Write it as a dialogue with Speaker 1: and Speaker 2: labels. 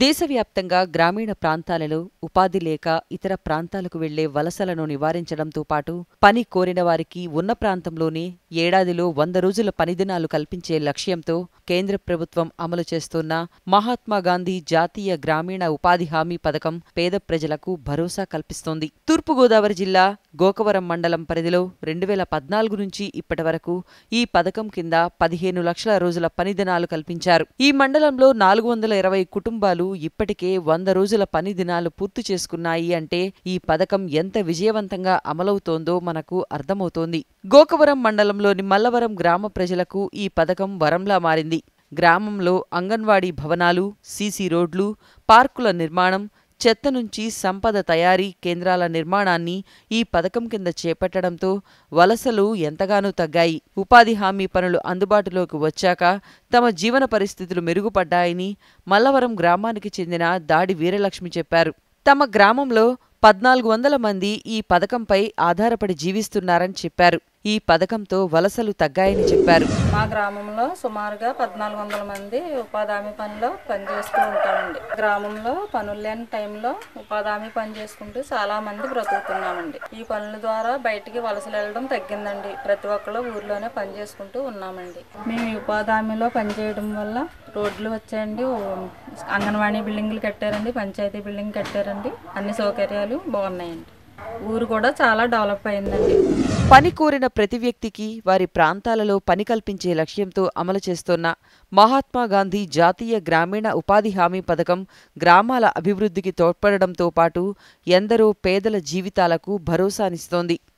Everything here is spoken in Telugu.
Speaker 1: దేశవ్యాప్తంగా గ్రామీణ ప్రాంతాలలో ఉపాధి లేక ఇతర ప్రాంతాలకు వెళ్లే వలసలను నివారించడంతో పాటు పని కోరిన వారికి ఉన్న ప్రాంతంలోనే ఏడాదిలో వంద రోజుల పనిదినాలు కల్పించే లక్ష్యంతో కేంద్ర ప్రభుత్వం అమలు చేస్తున్న మహాత్మాగాంధీ జాతీయ గ్రామీణ ఉపాధి హామీ పథకం పేద ప్రజలకు భరోసా కల్పిస్తోంది తూర్పుగోదావరి జిల్లా గోకవరం మండలం పరిధిలో రెండు వేల పద్నాలుగు నుంచి ఇప్పటి వరకు ఈ పథకం కింద పదిహేను లక్షల రోజుల పనిదినాలు కల్పించారు ఈ మండలంలో నాలుగు వందల ఇరవై కుటుంబాలు ఇప్పటికే వంద రోజుల పని దినాలు పూర్తి చేసుకున్నాయి అంటే ఈ పథకం ఎంత విజయవంతంగా అమలవుతోందో మనకు అర్థమవుతోంది గోకవరం మండలంలోని మల్లవరం గ్రామ ప్రజలకు ఈ పథకం వరంలా మారింది గ్రామంలో అంగన్వాడీ భవనాలు సీసీ రోడ్లు పార్కుల నిర్మాణం చెత్త నుంచి సంపద తయారీ కేంద్రాల నిర్మాణాన్ని ఈ పథకం కింద చేపట్టడంతో వలసలు ఎంతగానో తగ్గాయి ఉపాధి హామీ పనులు అందుబాటులోకి వచ్చాక తమ జీవన పరిస్థితులు మెరుగుపడ్డాయని మల్లవరం గ్రామానికి చెందిన దాడి వీరలక్ష్మి చెప్పారు తమ గ్రామంలో పద్నాలుగు వందల మంది ఈ పథకంపై ఆధారపడి జీవిస్తున్నారని చెప్పారు ఈ పథకంతో వలసలు తగ్గాయని చెప్పారు
Speaker 2: మా గ్రామంలో సుమారుగా పద్నాలుగు వందల మంది ఉపాధి హామీ పనిలో పనిచేస్తూ ఉంటామండి గ్రామంలో పనులు లేని టైంలో ఉపాధి హామీ పని చేసుకుంటూ చాలా మంది బ్రతుకుతున్నామండి ఈ పనుల ద్వారా బయటికి వలసలు వెళ్ళడం తగ్గిందండి ప్రతి ఒక్కరు ఊర్లోనే పని చేసుకుంటూ ఉన్నామండి మేము ఈ ఉపాధి హామీలో పనిచేయడం వల్ల రోడ్లు వచ్చాయండి ఓ అంగన్వాడీ బిల్డింగ్లు కట్టారండి పంచాయతీ బిల్డింగ్ కట్టారండి అన్ని సౌకర్యాలు బాగున్నాయండి ఊరు కూడా చాలా డెవలప్ అయిందండి
Speaker 1: పని కోరిన ప్రతి వ్యక్తికి వారి ప్రాంతాలలో పని కల్పించే లక్ష్యంతో అమలు చేస్తోన్న మహాత్మా గాంధీ జాతీయ గ్రామీణ ఉపాధి హామీ పథకం గ్రామాల అభివృద్ధికి తోడ్పడడంతో పాటు ఎందరో పేదల జీవితాలకు భరోసానిస్తోంది